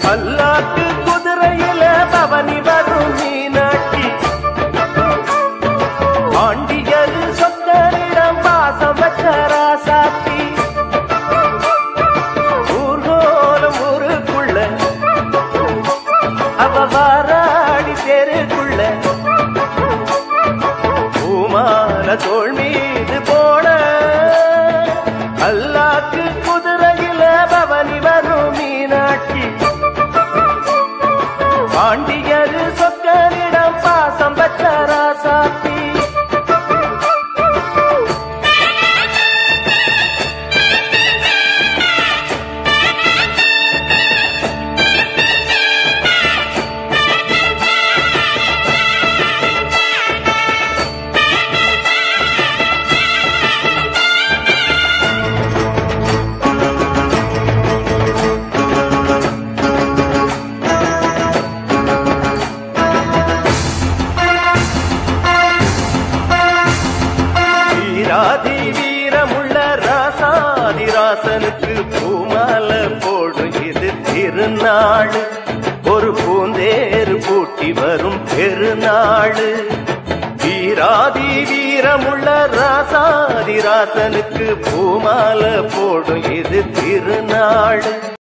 பல்லாக்கு குதிரையில பவனி வரும் மீனாட்சி பாண்டியர் சொக்கரிடம் பாசம் வச்ச ராசாத்தி ஊர்கோலம் ஊருக்குள்ள அவ வாராடி தெருக்குள்ள பூமால தோள் மீது போட அல்லாக்கு குதிரையில பவனி வரும் மீனாட்சி பாண்டியர் சொக்கரிடம் பாசம் வச்ச ராசாத்தி வீராதி வீரமுள்ள ராசாதி ராசனுக்கு பூமால போடும் இது திருநாள் ஒரு பூந்தேறு பூட்டி வரும் பெருநாள் வீராதி வீரமுள்ள ராசாதி ராசனுக்கு பூமால போடும் இது திருநாள்